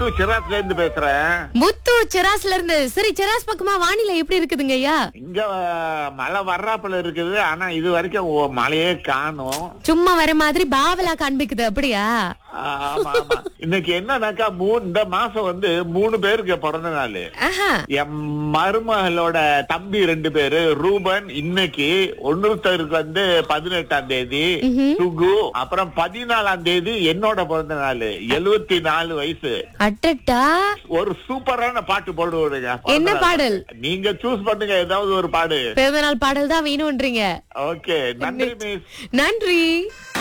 முத்து சிராஸ்ல இருந்து பேசுறேன் முத்து சிராஸ்ல இருந்து சரி சிராஸ் பக்கமா வானிலை எப்படி இருக்குதுங்க ஐயா இங்க அஹ், மழை வர்றாப்புல இருக்குது ஆனா இது வரைக்கும் ஒ- மழையே காணும் சும்மா வர மாதிரி பாவலா காண்பிக்குது அப்படியா ஆமா ஆமா இன்னைக்கு என்னன்னாக்கா மூணு இந்த மாசம் வந்து மூணு பேருக்கு பிறந்த நாள் ஆஹா என் மருமகளோட தம்பி ரெண்டு பேரு ரூபன் இன்னைக்கு ஒன்னொருத்தருக்கு வந்து பதினெட்டாம் தேதி சுகு அப்புறம் பதினாலாம் தேதி என்னோட பிறந்த நாள் எழுவத்தி நாலு வயசு அட்டட்டா ஒரு சூப்பரான பாட்டு போடுவோடுங்க என்ன பாடல் நீங்க சூஸ் பண்ணுங்க ஏதாவது ஒரு பாடு பிறந்தநாள் பாடல் தான் வேணும்ன்றீங்க ஓகே நன்றி மிஸ் நன்றி